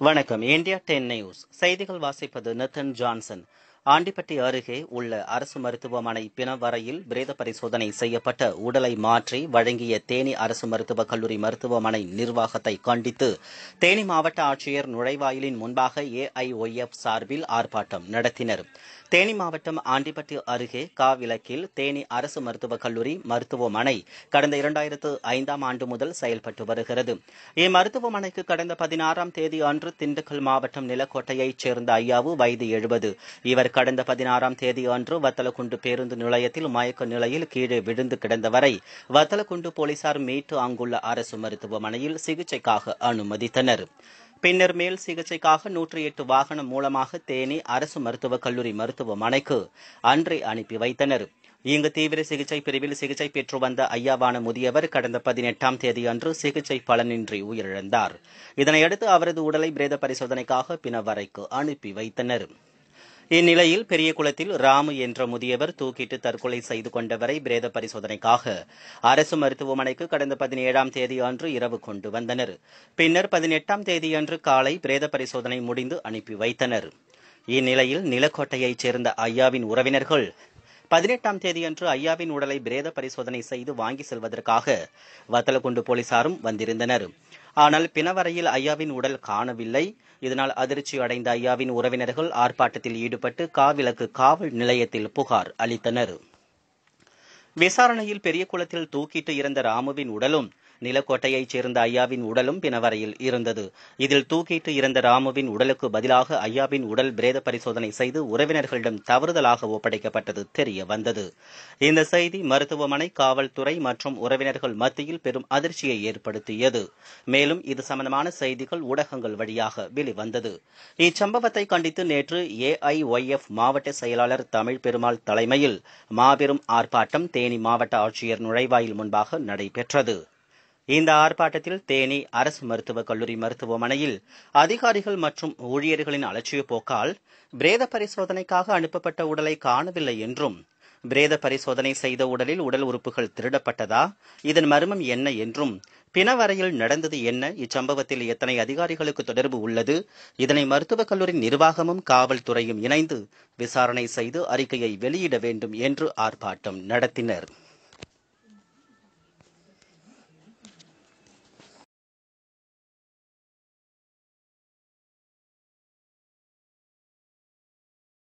வணக்கம் India ten news செய்திகள் வாசிப்பது நித்தன் ஜான்சன் ஆண்டிப்பட்டி அருகே உள்ள அரசு மருத்துவமனை பிணவரையில் பிரேத பரிசோதனை செய்யப்பட்ட உடலை மாற்றி வழங்கிய தேனி அரசு மருத்துவக் கல்லூரி மருத்துவமனை நிர்வாகத்தை கண்டித்து தேனி மாவட்ட ஆட்சியர் நுழைவாயிலின் முன்பாக ஏஐஒய்எஃப் சார்பில் ஆர்ப்பாட்டம் நடத்தினர் தேனி மாவட்டம் ஆண்டிப்பட்டி அருகே காவிலக்கில் தேனி அரசு மருத்துவக் கல்லூரி மருத்துவமனை கடந்த இரண்டாயிரத்து ஐந்தாம் ஆண்டு முதல் செயல்பட்டு வருகிறது இம்மருத்துவமனைக்கு கடந்த பதினாறாம் தேதி அன்று திண்டுக்கல் மாவட்டம் நிலக்கோட்டையைச் சேர்ந்த ஐயாவு வயது எழுபது இவர் கடந்த பதினாறாம் தேதி அன்று வத்தலக்குண்டு பேருந்து நிலையத்தில் மயக்க நிலையில் கீழே விழுந்து கிடந்தவரை வத்தலக்குண்டு போலீசார் மீட்டு அங்குள்ள அரசு மருத்துவமனையில் சிகிச்சைக்காக அனுமதித்தனர் பின்னர் மேல் சிகிச்சைக்காக நூற்றி எட்டு வாகனம் மூலமாக தேனி அரசு மருத்துவக் கல்லூரி மருத்துவமனைக்கு அன்றே அனுப்பி வைத்தனர் இங்கு தீவிர சிகிச்சை பிரிவில் சிகிச்சை பெற்று வந்த ஐயாவான முதியவர் கடந்த பதினெட்டாம் தேதி அன்று சிகிச்சை பலனின்றி உயிரிழந்தார் இதனையடுத்து அவரது உடலை பிரேத பரிசோதனைக்காக பிணவரைக்கு அனுப்பி வைத்தனர் இந்நிலையில் பெரியகுளத்தில் ராமு என்ற முதியவர் தூக்கிட்டு தற்கொலை செய்து கொண்டவரை பிரேத பரிசோதனைக்காக அரசு மருத்துவமனைக்கு கடந்த பதினேழாம் தேதி அன்று இரவு கொண்டு வந்தனர் பின்னர் பதினெட்டாம் தேதியன்று காலை பிரேத பரிசோதனை முடிந்து அனுப்பி வைத்தனர் இந்நிலையில் நிலக்கோட்டையைச் சேர்ந்த ஐயாவின் உறவினர்கள் பதினெட்டாம் தேதியன்று ஐயாவின் உடலை பிரேத பரிசோதனை செய்து வாங்கி செல்வதற்காக வத்தலக்குண்டு போலீசாரும் வந்திருந்தனர் ஆனால் பிணவரையில் ஐயாவின் உடல் காணவில்லை இதனால் அதிர்ச்சி அடைந்த ஐயாவின் உறவினர்கள் ஆர்ப்பாட்டத்தில் ஈடுபட்டு காவிலக்கு காவல் நிலையத்தில் புகார் அளித்தனர் விசாரணையில் பெரியகுளத்தில் தூக்கிட்டு இறந்த ராமுவின் உடலும் நிலக்கோட்டையைச் சேர்ந்த ஐயாவின் உடலும் பிணவரையில் இருந்தது இதில் தூக்கிட்டு இறந்த ராமுவின் உடலுக்கு பதிலாக ஐயாவின் உடல் பிரேத பரிசோதனை செய்து உறவினர்களிடம் தவறுதலாக ஒப்படைக்கப்பட்டது தெரிய வந்தது இந்த செய்தி மருத்துவமனை காவல்துறை மற்றும் உறவினர்கள் மத்தியில் பெரும் அதிர்ச்சியை ஏற்படுத்தியது மேலும் இது சம்பந்தமான செய்திகள் ஊடகங்கள் வழியாக வெளிவந்தது இச்சம்பவத்தை கண்டித்து நேற்று ஏஐஒய்எஃப் மாவட்ட செயலாளர் தமிழ் பெருமாள் தலைமையில் மாபெரும் ஆர்ப்பாட்டம் தேனி மாவட்ட ஆட்சியர் நுழைவாயில் முன்பாக நடைபெற்றது இந்த ஆர்ப்பாட்டத்தில் தேனி அரசு மருத்துவக் கல்லூரி மருத்துவமனையில் அதிகாரிகள் மற்றும் ஊழியர்களின் அலட்சிய போக்கால் பிரேத பரிசோதனைக்காக அனுப்பப்பட்ட உடலை காணவில்லை என்றும் பிரேத பரிசோதனை செய்த உடலில் உடல் உறுப்புகள் திருடப்பட்டதா இதன் மர்மம் என்ன என்றும் பிணவரையில் நடந்தது என்ன இச்சம்பவத்தில் எத்தனை அதிகாரிகளுக்கு தொடர்பு உள்ளது இதனை மருத்துவக் கல்லூரி நிர்வாகமும் காவல்துறையும் இணைந்து விசாரணை செய்து அறிக்கையை வெளியிட வேண்டும் என்று ஆர்ப்பாட்டம் நடத்தினர்